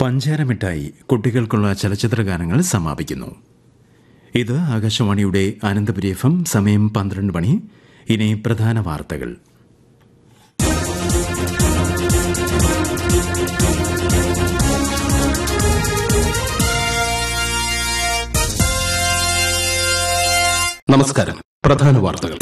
പഞ്ചാരമിഠായി കുട്ടികൾക്കുള്ള ചലച്ചിത്ര ഗാനങ്ങൾ സമാപിക്കുന്നു ഇത് ആകാശവാണിയുടെ അനന്തപുരി എഫ് എം സമയം പന്ത്രണ്ട് മണി ഇനി പ്രധാന വാർത്തകൾ നമസ്കാരം പ്രധാന വാർത്തകൾ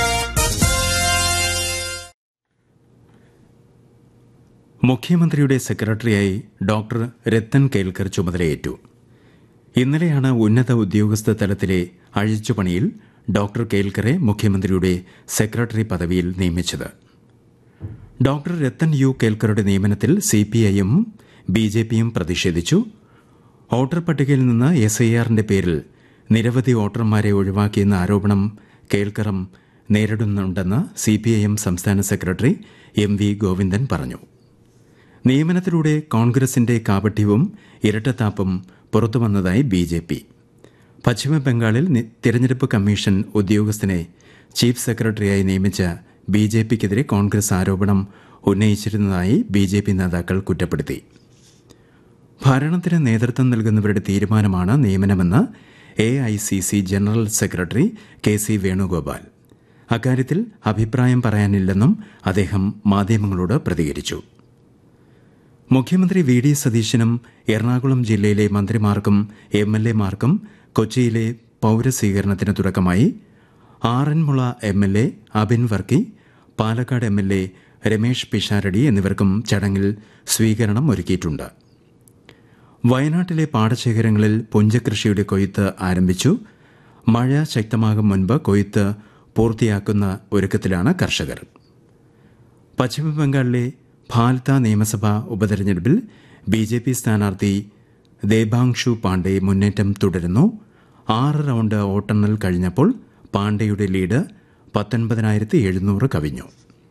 മുഖ്യമന്ത്രിയുടെ സെക്രട്ടറിയായി ഡോക്ടർ രത്തൻ കേൽക്കർ ചുമതലയേറ്റു ഇന്നലെയാണ് ഉന്നത ഉദ്യോഗസ്ഥ തലത്തിലെ അഴിച്ചുപണിയിൽ ഡോക്ടർ കേൽക്കറെ മുഖ്യമന്ത്രിയുടെ സെക്രട്ടറി പദവിയിൽ നിയമിച്ചത് ഡോക്ടർ രത്തൻ യു കേൽക്കറുടെ നിയമനത്തിൽ സി പി ഐയും ബി ജെ പിയും പ്രതിഷേധിച്ചു വോട്ടർ പട്ടികയിൽ നിന്ന് എസ് ഐ ആറിന്റെ പേരിൽ നിരവധി വോട്ടർമാരെ ഒഴിവാക്കിയെന്ന ആരോപണം കേൽക്കറും നേരിടുന്നുണ്ടെന്ന് സി പി ഐ എം സംസ്ഥാന സെക്രട്ടറി എം വി ഗോവിന്ദൻ പറഞ്ഞു നിയമനത്തിലൂടെ കോൺഗ്രസിന്റെ കാപട്യവും ഇരട്ടത്താപ്പും പുറത്തുവന്നതായി ബി ജെ പി പശ്ചിമബംഗാളിൽ നി- തിരഞ്ഞെടുപ്പ് കമ്മീഷൻ ഉദ്യോഗസ്ഥനെ ചീഫ് സെക്രട്ടറിയായി നിയമിച്ച ബി ജെ പിക്കെതിരെ കോൺഗ്രസ് ആരോപണം ഉന്നയിച്ചിരുന്നതായി ബി ജെ പി നേതാക്കൾ കുറ്റപ്പെടുത്തി ഭരണത്തിന് നേതൃത്വം നൽകുന്നവരുടെ തീരുമാനമാണ് നിയമനമെന്ന് A I C C general secretary K C Venugopal അക്കാര്യത്തിൽ അഭിപ്രായം പറയാനില്ലെന്നും അദ്ദേഹം മാധ്യമങ്ങളോട് പ്രതികരിച്ചു മുഖ്യമന്ത്രി വി ഡി സതീശനും എറണാകുളം ജില്ലയിലെ മന്ത്രിമാർക്കും എം എൽ എമാർക്കും കൊച്ചിയിലെ പൌരസ്വീകരണത്തിന് തുടക്കമായി Aranmula M L A Abin Varkey Palakkad M L A Ramesh Pisharody എന്നിവർക്കും ചടങ്ങിൽ സ്വീകരണം ഒരുക്കിയിട്ടുണ്ട് വയനാട്ടിലെ പാടശേഖരങ്ങളിൽ പുഞ്ചകൃഷിയുടെ കൊയ്ത്ത് ആരംഭിച്ചു മഴ ശക്തമാകും മുൻപ് കൊയ്ത്ത് പൂർത്തിയാക്കുന്ന ഒരുക്കത്തിലാണ് കർഷകർ പശ്ചിമബംഗാളിലെ ഭാൽത്ത നിയമസഭാ ഉപതെരഞ്ഞെടുപ്പിൽ ബി ജെ പി സ്ഥാനാർത്ഥി ദേബാങ്ഷു പാണ്ഡെ മുന്നേറ്റം തുടരുന്നു ആറ് റൗണ്ട് വോട്ടെണ്ണൽ കഴിഞ്ഞപ്പോൾ പാണ്ഡെയുടെ ലീഡ് പത്തൊൻപതിനായിരത്തി എഴുന്നൂറ് കവിഞ്ഞു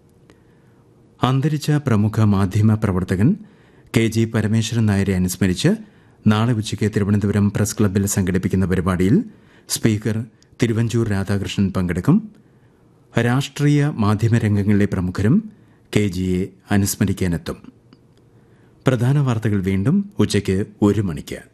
അന്തരിച്ച പ്രമുഖ മാധ്യമ പ്രവർത്തകൻ കെ ജി പരമേശ്വരൻ നായരെ അനുസ്മരിച്ച് നാളെ ഉച്ചയ്ക്ക് തിരുവനന്തപുരം പ്രസ് ക്ലബ്ബിൽ സംഘടിപ്പിക്കുന്ന പരിപാടിയിൽ സ്പീക്കർ തിരുവഞ്ചൂർ രാധാകൃഷ്ണൻ പങ്കെടുക്കും രാഷ്ട്രീയ മാധ്യമരംഗങ്ങളിലെ പ്രമുഖരും കെ ജിയെ അനുസ്മരിക്കാനെത്തും പ്രധാന വാർത്തകൾ വീണ്ടും ഉച്ചയ്ക്ക് ഒരു മണിക്ക്